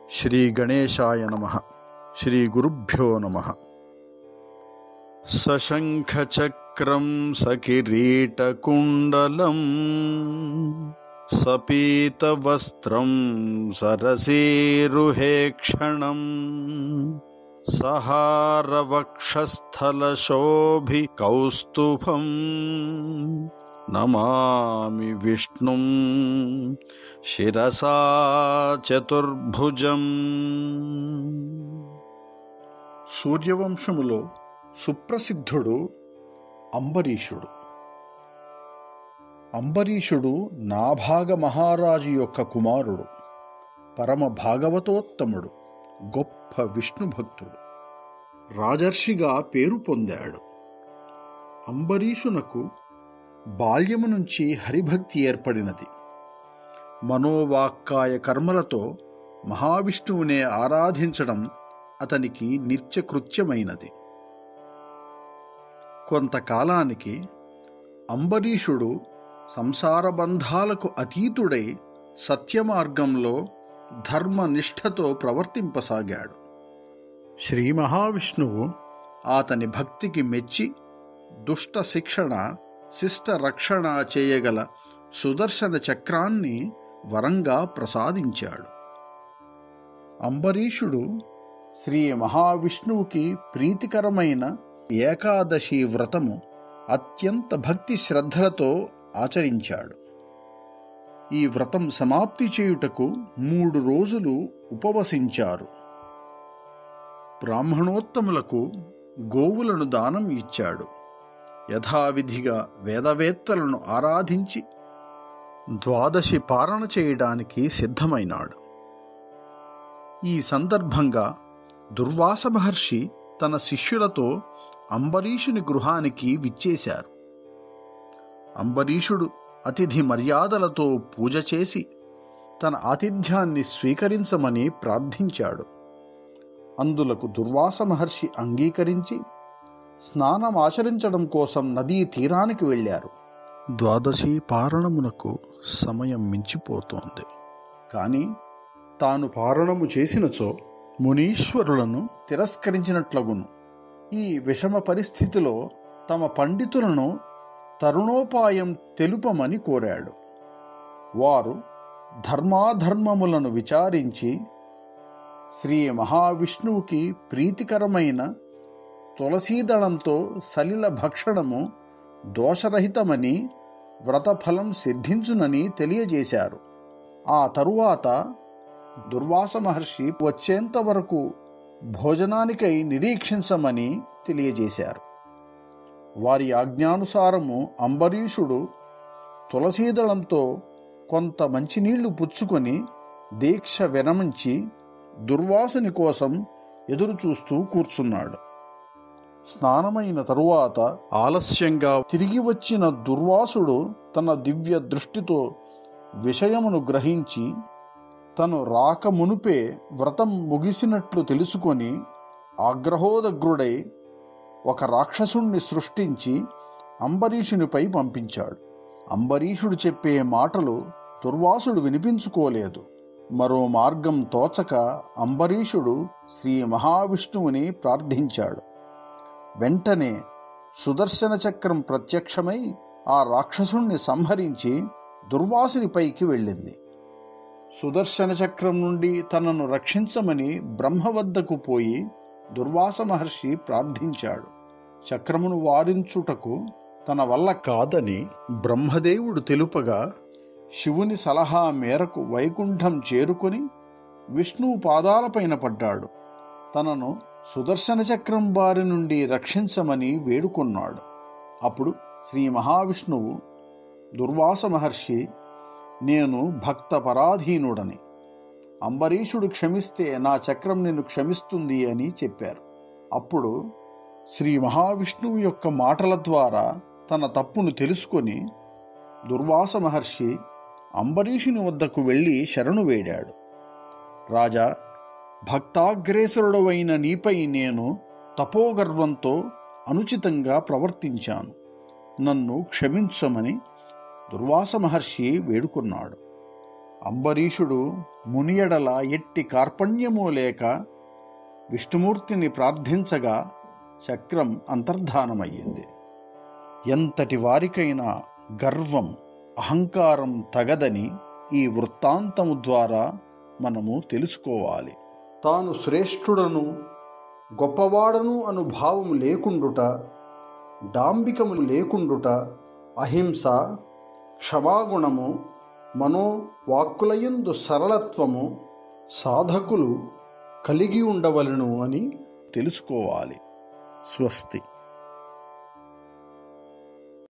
శ్రీ గణేశాయ నమ శ్రీ గురుభ్యో నమ సశంఖచక్రం సకిరీటకుండలం సపీతవస్త్రం సరసేరుహేక్షణం సహారవక్షస్థలశోభి కౌస్తుభం నమామి విష్ణుం శిరసా చతుర్భుజం సూర్యవంశములో సుప్రసిద్ధుడు అంబరీషుడు అంబరీషుడు నాభాగ మహారాజు యొక్క కుమారుడు పరమ భాగవతోత్తముడు గొప్ప విష్ణు భక్తుడు రాజర్షిగా పేరు పొందాడు అంబరీషునకు బాల్యము నుంచి హరిభక్తి ఏర్పడినది మనోవాక్కాయ కర్మలతో మహావిష్ణువునే ఆరాధించడం అతనికి నిత్యకృత్యమైనది కొంతకాలానికి అంబరీషుడు సంసార బంధాలకు అతీతుడై సత్యమార్గంలో ధర్మనిష్ఠతో ప్రవర్తింపసాగాడు శ్రీ మహావిష్ణువు అతని భక్తికి మెచ్చి దుష్ట శిక్షణ శిష్ట రక్షణ చేయగల సుదర్శన చక్రాన్ని వరంగా ప్రసాదించాడు అంబరీషుడు శ్రీ మహావిష్ణువుకి ప్రీతికరమైన ఏకాదశి వ్రతము అత్యంత భక్తి శ్రద్ధలతో ఆచరించాడు ఈ వ్రతం సమాప్తి చేయుటకు మూడు రోజులు ఉపవసించారు బ్రాహ్మణోత్తములకు గోవులను దానం ఇచ్చాడు యథావిధిగా వేదవేత్తలను ఆరాధించి ద్వాదశి పాలన చేయడానికి సిద్ధమైనాడు ఈ సందర్భంగా దుర్వాస మహర్షి తన శిష్యులతో అంబరీషుని గృహానికి విచ్చేశారు అంబరీషుడు అతిథి మర్యాదలతో పూజ చేసి తన ఆతిథ్యాన్ని స్వీకరించమని ప్రార్థించాడు అందులకు దుర్వాస మహర్షి అంగీకరించి స్నానం ఆచరించడం కోసం నదీ తీరానికి వెళ్ళారు ద్వాదశి పారణమునకు సమయం మించిపోతోంది కానీ తాను పారణము చేసినచో మునీశ్వరులను తిరస్కరించినట్లగును ఈ విషమ పరిస్థితిలో తమ పండితులను తరుణోపాయం తెలుపమని కోరాడు వారు ధర్మాధర్మములను విచారించి శ్రీ మహావిష్ణువుకి ప్రీతికరమైన తులసీదళంతో సలిల భక్షణము దోషరహితమని వ్రతఫలం సిద్ధించునని తెలియజేశారు ఆ తరువాత దుర్వాస మహర్షి వచ్చేంత వరకు భోజనానికై నిరీక్షించమని తెలియజేశారు వారి ఆజ్ఞానుసారము అంబరీషుడు తులసీదళంతో కొంత మంచినీళ్లు పుచ్చుకొని దీక్ష విరమించి దుర్వాసుని కోసం ఎదురుచూస్తూ కూర్చున్నాడు స్నానమైన తరువాత ఆలస్యంగా తిరిగి వచ్చిన దుర్వాసుడు తన దివ్య దృష్టితో విషయమును గ్రహించి తను రాక మునుపే వ్రతం ముగిసినట్లు తెలుసుకొని ఆగ్రహోదగ్రుడై ఒక రాక్షసుణ్ణి సృష్టించి అంబరీషునిపై పంపించాడు అంబరీషుడు చెప్పే మాటలు దుర్వాసుడు వినిపించుకోలేదు మరో మార్గం తోచక అంబరీషుడు శ్రీ మహావిష్ణువుని ప్రార్థించాడు వెంటనే సుదర్శన చక్రం ప్రత్యక్షమై ఆ రాక్షసుణ్ణి సంహరించి దుర్వాసునిపైకి వెళ్ళింది సుదర్శన చక్రం నుండి తనను రక్షించమని బ్రహ్మ వద్దకు పోయి దుర్వాస మహర్షి ప్రార్థించాడు చక్రమును వారించుటకు తన వల్ల కాదని బ్రహ్మదేవుడు తెలుపగా శివుని సలహా మేరకు వైకుంఠం చేరుకొని విష్ణువు పాదాలపైన పడ్డాడు తనను సుదర్శన చక్రం బారి నుండి రక్షించమని వేడుకొన్నాడు అప్పుడు శ్రీ మహావిష్ణువు దుర్వాస మహర్షి నేను భక్త పరాధీనుడని అంబరీషుడు క్షమిస్తే నా చక్రం నిన్ను క్షమిస్తుంది అని చెప్పారు అప్పుడు శ్రీ మహావిష్ణువు యొక్క మాటల ద్వారా తన తప్పును తెలుసుకొని దుర్వాస మహర్షి అంబరీషుని వద్దకు వెళ్ళి శరణు వేడాడు రాజా భక్తాగ్రేసరుడవైన నీపై నేను తపోగర్వంతో అనుచితంగా ప్రవర్తించాను నన్ను క్షమించమని దుర్వాస మహర్షి వేడుకున్నాడు అంబరీషుడు మునియడల ఎట్టి కార్పణ్యము లేక విష్ణుమూర్తిని ప్రార్థించగా చక్రం అంతర్ధానమయ్యింది ఎంతటి వారికైనా గర్వం అహంకారం తగదని ఈ వృత్తాంతము ద్వారా మనము తెలుసుకోవాలి తాను శ్రేష్ఠుడను గొప్పవాడను అను భావము లేకుండుట డాంబికము లేకుండుట అహింస క్షమాగుణము మనో వాక్కులయందు సరళత్వము సాధకులు కలిగి ఉండవలను అని తెలుసుకోవాలి స్వస్తి